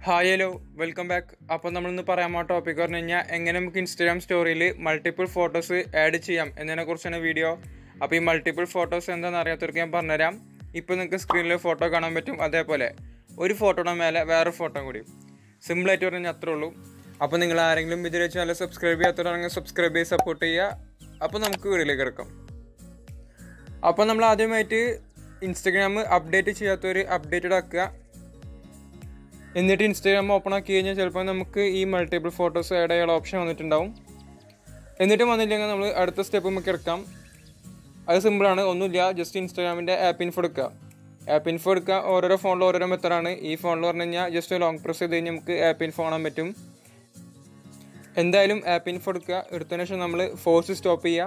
hi hello welcome back അപ്പോൾ നമ്മളിന്ന് പറയാൻ പോണ ടോപ്പിക് പറഞ്ഞു കഴിഞ്ഞാൽ എങ്ങനെ നമുക്ക് ഇൻസ്റ്റാഗ്രാം സ്റ്റോറിയിൽ മൾട്ടിപ്പിൾ ഫോട്ടോസ് ആഡ് ചെയ്യാം എന്നതിനെ കുറിച്ചാണ് വീഡിയോ അപ്പോൾ ഈ മൾട്ടിപ്പിൾ ഫോട്ടോസ് എന്താണെന്ന് അറിയാത്തവർക്ക് ഞാൻ പറഞ്ഞുതരാം ഇപ്പോൾ നിങ്ങൾക്ക് സ്ക്രീനിൽ ഫോട്ടോ കാണാൻ പറ്റും അതേപോലെ ഒരു ഫോട്ടോയുടെ മേലെ വേറെ ഫോട്ടോ കൂടി സിമ്പിളായിട്ട് പറഞ്ഞാൽ അത്രേ ഉള്ളൂ അപ്പോൾ നിങ്ങൾ ആരെങ്കിലും ഇതിൽ ചാനൽ സബ്സ്ക്രൈബ് ചെയ്യാത്തവരാണെങ്കിൽ സബ്സ്ക്രൈബ് ചെയ്ത് സപ്പോർട്ട് ചെയ്യുക അപ്പോൾ നമുക്ക് വീഡിയോയിലേക്ക് കിടക്കാം അപ്പോൾ നമ്മൾ ആദ്യമായിട്ട് ഇൻസ്റ്റഗ്രാം അപ്ഡേറ്റ് ചെയ്യാത്തവർ അപ്ഡേറ്റഡ് ആക്കുക എന്നിട്ട് ഇൻസ്റ്റാഗ്രാം ഓപ്പൺ ആക്കി കഴിഞ്ഞാൽ ചിലപ്പോൾ നമുക്ക് ഈ മൾട്ടിപ്പിൾ ഫോട്ടോസ് ആഡ് ചെയ്യാനുള്ള ഓപ്ഷൻ വന്നിട്ടുണ്ടാവും എന്നിട്ടും വന്നില്ലെങ്കിൽ നമ്മൾ അടുത്ത സ്റ്റെപ്പ് നമുക്ക് എടുക്കാം അത് സിമ്പിളാണ് ഒന്നുമില്ല ജസ്റ്റ് ഇൻസ്റ്റാഗ്രാമിൻ്റെ ആപ്പ് ഇൻഫോ എടുക്കുക ആപ്പ് ഇൻഫോ എടുക്കുക ഓരോരോ ഫോണിൽ ഓരോരോ മെത്തഡാണ് ഈ ഫോണിൽ പറഞ്ഞു കഴിഞ്ഞാൽ ജസ്റ്റ് ലോങ് പ്രസ് ചെയ്ത് കഴിഞ്ഞാൽ നമുക്ക് ആപ്പ് ഇൻഫോ കാണാൻ പറ്റും എന്തായാലും ആപ്പ് ഇൻഫോ എടുക്കുക എടുത്തതിന് ശേഷം നമ്മൾ ഫോഴ്സ് സ്റ്റോപ്പ് ചെയ്യുക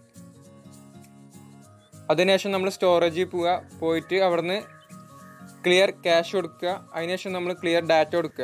അതിനുശേഷം നമ്മൾ സ്റ്റോറേജിൽ പോവുക പോയിട്ട് അവിടുന്ന് ക്ലിയർ ക്യാഷ് കൊടുക്കുക അതിനുശേഷം നമ്മൾ ക്ലിയർ ഡാറ്റ കൊടുക്കുക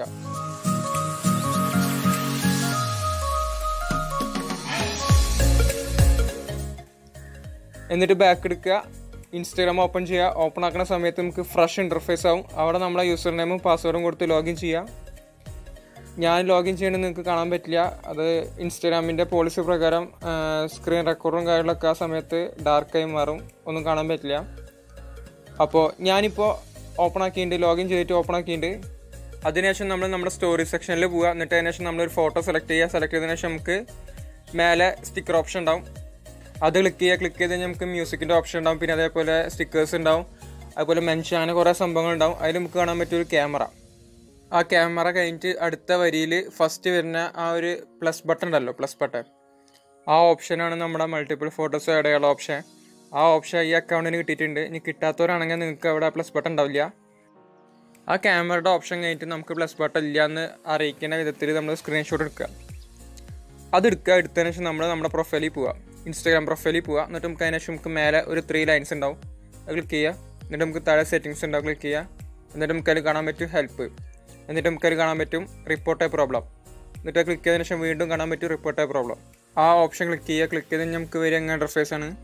എന്നിട്ട് ബാക്ക് എടുക്കുക ഇൻസ്റ്റാഗ്രാം ഓപ്പൺ ചെയ്യുക ഓപ്പൺ ആക്കുന്ന സമയത്ത് നമുക്ക് ഫ്രഷ് ഇൻ്റർഫേസ് ആവും അവിടെ നമ്മളെ യൂസർ നെയിമും പാസ്വേഡും കൊടുത്ത് ലോഗിൻ ചെയ്യുക ഞാൻ ലോഗിൻ ചെയ്യണമെന്ന് നിങ്ങൾക്ക് കാണാൻ പറ്റില്ല അത് ഇൻസ്റ്റാഗ്രാമിൻ്റെ പോളിസി പ്രകാരം സ്ക്രീൻ റെക്കോർഡും കാര്യങ്ങളൊക്കെ ആ സമയത്ത് ഡാർക്കായി മാറും ഒന്നും കാണാൻ പറ്റില്ല അപ്പോൾ ഞാനിപ്പോൾ ഓപ്പൺ ആക്കിയിട്ടുണ്ട് ലോഗിൻ ചെയ്തിട്ട് ഓപ്പൺ ആക്കിയിട്ടുണ്ട് അതിനുശേഷം നമ്മൾ നമ്മുടെ സ്റ്റോറി സെക്ഷനിൽ പോവുക എന്നിട്ട് അതിനുശേഷം നമ്മളൊരു ഫോട്ടോ സെലക്ട് ചെയ്യുക സെലക്ട് ചെയ്തതിനു ശേഷം നമുക്ക് മേലെ സ്റ്റിക്കർ ഓപ്ഷൻ ഉണ്ടാവും അത് ക്ലിക്ക് ചെയ്യുക ക്ലിക്ക് ചെയ്ത് കഴിഞ്ഞാൽ നമുക്ക് മ്യൂസിക്കിൻ്റെ ഓപ്ഷൻ ഉണ്ടാവും പിന്നെ അതേപോലെ സ്റ്റിക്കേഴ്സ് ഉണ്ടാവും അതുപോലെ മെൻഷൻ അങ്ങനെ കുറേ സംഭവങ്ങൾ ഉണ്ടാവും അതിൽ നമുക്ക് കാണാൻ പറ്റിയ ഒരു ക്യാമറ ആ ക്യാമറ കഴിഞ്ഞിട്ട് അടുത്ത വരിയിൽ ഫസ്റ്റ് വരുന്ന ആ ഒരു പ്ലസ് ബട്ടൺ ഉണ്ടല്ലോ പ്ലസ് ബട്ടൺ ആ ഓപ്ഷനാണ് നമ്മുടെ മൾട്ടിപ്പിൾ ഫോട്ടോസ് ആഡ് ചെയ്യാനുള്ള ഓപ്ഷൻ ആ ഓപ്ഷൻ ഈ അക്കൗണ്ടിന് കിട്ടിയിട്ടുണ്ട് ഇനി കിട്ടാത്തവരാണെങ്കിൽ നിങ്ങൾക്ക് അവിടെ പ്ലസ് ബട്ടൺ ഉണ്ടാവില്ല ആ ക്യാമറയുടെ ഓപ്ഷൻ കഴിഞ്ഞിട്ട് നമുക്ക് പ്ലസ് ബട്ടൺ ഇല്ല എന്ന് അറിയിക്കുന്ന വിധത്തിൽ നമ്മൾ സ്ക്രീൻഷോട്ട് എടുക്കുക അതെടുക്കുക എടുത്തതിന് ശേഷം നമ്മൾ നമ്മുടെ പ്രൊഫൈലിൽ പോവുക ഇൻസ്റ്റാഗ്രാം പ്രൊഫൈലിൽ പോവുക എന്നിട്ട് നമുക്ക് അതിന് ശേഷം നമുക്ക് മേലെ ഒരു ത്രീ ലൈൻസ് ഉണ്ടാവും അത് ക്ലിക്ക് ചെയ്യുക എന്നിട്ട് നമുക്ക് താഴെ സെറ്റിങ്സ് ഉണ്ടാവും ക്ലിക്ക് ചെയ്യുക എന്നിട്ട് നമുക്ക് അതിൽ കാണാൻ പറ്റും ഹെൽപ്പ് എന്നിട്ട് നമുക്ക് അതിൽ കാണാൻ പറ്റും റിപ്പോർട്ട് എ പ്രോബ്ലം എന്നിട്ട് ക്ലിക്ക് ചെയ്തതിന് ശേഷം വീണ്ടും കാണാൻ പറ്റും റിപ്പോർട്ട് എ പ്രോബ്ലം ആ ഓപ്ഷൻ ക്ലിക്ക് ചെയ്യുക ക്ലിക്ക് ചെയ്ത് നമുക്ക് വരിക എങ്ങനെ ഇൻ്റർഫേസ് ആണ്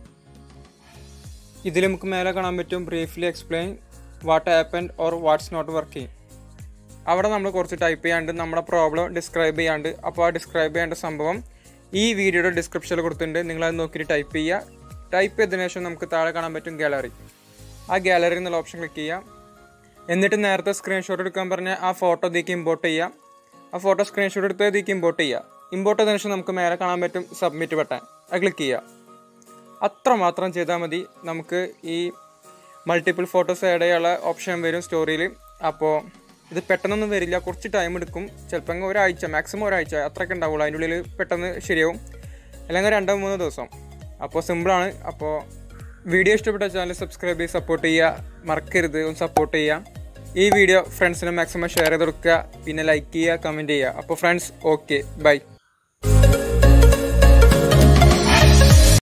ഇതിൽ നമുക്ക് മേലെ കാണാൻ പറ്റും briefly explain what happen or what's not working അവിടെ നമ്മൾ കുറച്ച് ടൈപ്പ് ചെയ്യാണ്ട് നമ്മുടെ പ്രോബ്ലം ഡിസ്ക്രൈബ് ചെയ്യാണ്ട് അപ്പോൾ ആ ഡിസ്ക്രൈബ് ചെയ്യേണ്ട സംഭവം ഈ വീഡിയോയുടെ ഡിസ്ക്രിപ്ഷനിൽ കൊടുത്തിട്ടുണ്ട് നിങ്ങളത് നോക്കിയിട്ട് ടൈപ്പ് ചെയ്യുക ടൈപ്പ് ചെയ്തതിനു ശേഷം നമുക്ക് താഴെ കാണാൻ പറ്റും ഗാലറി ആ ഗാലറി എന്നുള്ള ഓപ്ഷൻ ക്ലിക്ക് ചെയ്യാം എന്നിട്ട് നേരത്തെ സ്ക്രീൻഷോട്ട് എടുക്കാൻ പറഞ്ഞ ആ ഫോട്ടോ ഇതിലേക്ക് ഇമ്പോർട്ട് ചെയ്യാം ആ ഫോട്ടോ സ്ക്രീൻഷോട്ട് എടുത്ത് ഇതിലേക്ക് ഇമ്പോർട്ട് ചെയ്യുക ഇമ്പോർട്ട് ചെയ്തതിനു ശേഷം നമുക്ക് മേലെ കാണാൻ പറ്റും സബ്മിറ്റ് ബട്ടൺ അത് ക്ലിക്ക് ചെയ്യുക അത്ര മാത്രം ചെയ്താൽ മതി നമുക്ക് ഈ മൾട്ടിപ്പിൾ ഫോട്ടോസ് ആഡ് ചെയ്യാനുള്ള ഓപ്ഷൻ വരും സ്റ്റോറിയിൽ അപ്പോൾ ഇത് പെട്ടെന്നൊന്നും വരില്ല കുറച്ച് ടൈം എടുക്കും ചിലപ്പോൾ ഒരാഴ്ച മാക്സിമം ഒരാഴ്ച അത്രയൊക്കെ ഉണ്ടാവുള്ളൂ അതിൻ്റെ ഉള്ളിൽ പെട്ടെന്ന് ശരിയാവും അല്ലെങ്കിൽ രണ്ടോ മൂന്നോ ദിവസം അപ്പോൾ സിമ്പിളാണ് അപ്പോൾ വീഡിയോ ഇഷ്ടപ്പെട്ട ചാനൽ സബ്സ്ക്രൈബ് ചെയ്ത് സപ്പോർട്ട് ചെയ്യുക മറക്കരുത് ഒന്ന് സപ്പോർട്ട് ചെയ്യുക ഈ വീഡിയോ ഫ്രണ്ട്സിന് മാക്സിമം ഷെയർ ചെയ്ത് കൊടുക്കുക പിന്നെ ലൈക്ക് ചെയ്യുക കമൻറ്റ് ചെയ്യുക അപ്പോൾ ഫ്രണ്ട്സ് ഓക്കെ ബൈ